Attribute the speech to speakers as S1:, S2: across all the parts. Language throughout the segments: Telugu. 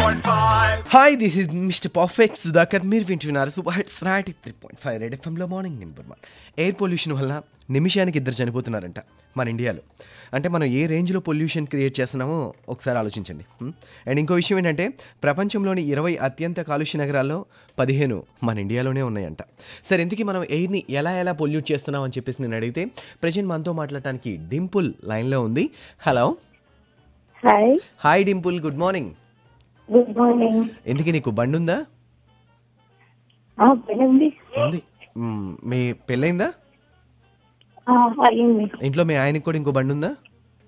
S1: 93.5.
S2: Hi this is mister perfect Sudhakar మీరు వింటున్నారు super hits ninety three point five red ఎఫ్ఎంలో morning number one air pollution వల్ల నిమిషానికి ఇద్దరు చనిపోతున్నారంట మన ఇండియాలో అంటే మనం ఏ రేంజ్లో పొల్యూషన్ క్రియేట్ చేస్తున్నామో ఒకసారి ఆలోచించండి హ్మ్? అండ్ ఇంకో విషయం ఏంటంటే ప్రపంచంలోని ఇరవై అత్యంత కాలుష్య నగరాల్లో పదిహేను మన ఇండియాలోనే ఉన్నాయంట సరే ఇంతకీ మనం ఎయిర్ని ఎలా ఎలా పొల్యూట్ చేస్తున్నాం అని చెప్పేసి నేను అడిగితే ప్రజెంట్ మనతో మాట్లాడటానికి డింపుల్ లైన్లో ఉంది hello
S3: hi
S2: hi Dimple good morning
S3: good morning
S2: ఎందుకు నీకు బండి ఉందా
S3: ఆ, వినండి
S2: ఉంది మ్మ్, మీ పెళ్ళైందా
S3: ఆ, అయ్యింది
S2: ఇంట్లో మీ ఆయనకి కూడా ఇంకో బండి ఉందా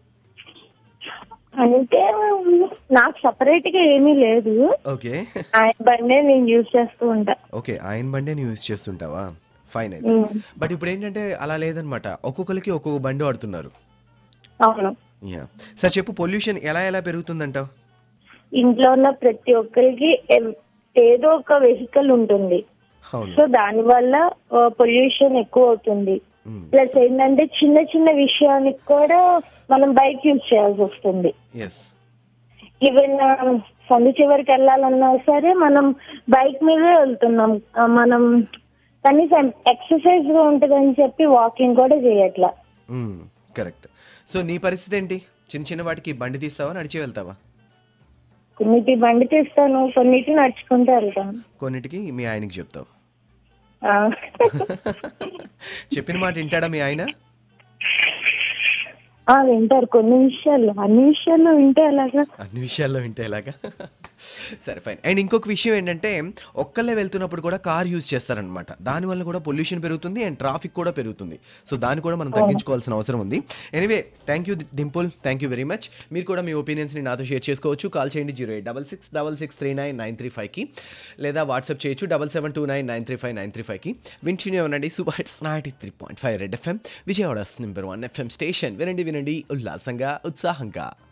S3: అంటే నాకు సపరేట్ గా ఏమీ లేదు
S2: ఓకే
S3: ఆయన బండే నేను యూజ్ చేస్తూ ఉంటా
S2: ఓకే ఆయన బండే నువ్వు యూజ్ చేస్తుంటావా ఫైన్ అయితే
S3: ఉమ్,
S2: బట్ ఇప్పుడు ఏంటంటే అలా లేదనమాట ఒక్కొక్కరికి ఒక్కొక్క బండి వాడుతున్నారు
S3: అవును
S2: యా సార్ చెప్పు పొల్యూషన్ ఎలా ఎలా పెరుగుతుందంటావు
S3: ఇంట్లో ఉన్న ప్రతి ఒక్కరికి ఎవ్- ఏదో ఒక వెహికల్ ఉంటుంది
S2: అవును
S3: సో దాని వల్ల పొల్యూషన్ ఎక్కువ అవుతుంది
S2: మ్మ్.
S3: ప్లస్ ఏంటంటే చిన్న చిన్న విషయానికి కూడా మనం బైక్ యూజ్ చేయాల్సి వస్తుంది
S2: ఎస్
S3: ఈవెన్ సందు చివరికి వెళ్ళాలన్నా సరే మనం బైక్ మీదే వెళ్తున్నాం ఆ, మనం కనీసం ఎక్సర్సైజ్ గా ఉంటుందని చెప్పి వాకింగ్ కూడా చేయట్లా
S2: కరెక్ట్ సో నీ పరిస్థితి ఏంటి చిన్న చిన్న వాటికి బండి తీస్తావా నడిచి వెళ్తావా
S3: కొన్నిటి బండి తీస్తాను కొన్నిటి నడుచుకుంటూ వెళ్తాను
S2: కొన్నిటికి మీ ఆయనకి చెప్తావు
S3: ఆ.
S2: చెప్పిన మాట వింటాడా మీ ఆయన
S3: ఆ, వింటారు కొన్ని విషయాల్లో అన్ని విషయాల్లో వింటే అలాగా
S2: అన్ని విషయాల్లో వింటే ఎలాగా సరే ఫైన్ అండ్ ఇంకొక విషయం ఏంటంటే ఒక్కళ్ళే వెళ్తున్నప్పుడు కూడా కార్ యూజ్ చేస్తారనమాట దానివల్ల కూడా పొల్యూషన్ పెరుగుతుంది అండ్ ట్రాఫిక్ కూడా పెరుగుతుంది సో దాన్ని కూడా మనం తగ్గించుకోవాల్సిన అవసరం ఉంది anyway thank you Dimple thank you very much మీరు కూడా మీ ఒపీనియన్స్ని నాతో షేర్ చేసుకోవచ్చు కాల్ చేయండి zero eight double six double six three nine nine three ఫైవ్కి లేదా వాట్సాప్ చేయొచ్చు double seven two nine nine three five nine three ఫైవ్కి వింటూనే ఉండండి super hits ninety three point five red FM Vijayawada number one FM station వినండి వినండి ఉల్లాసంగా ఉత్సాహంగా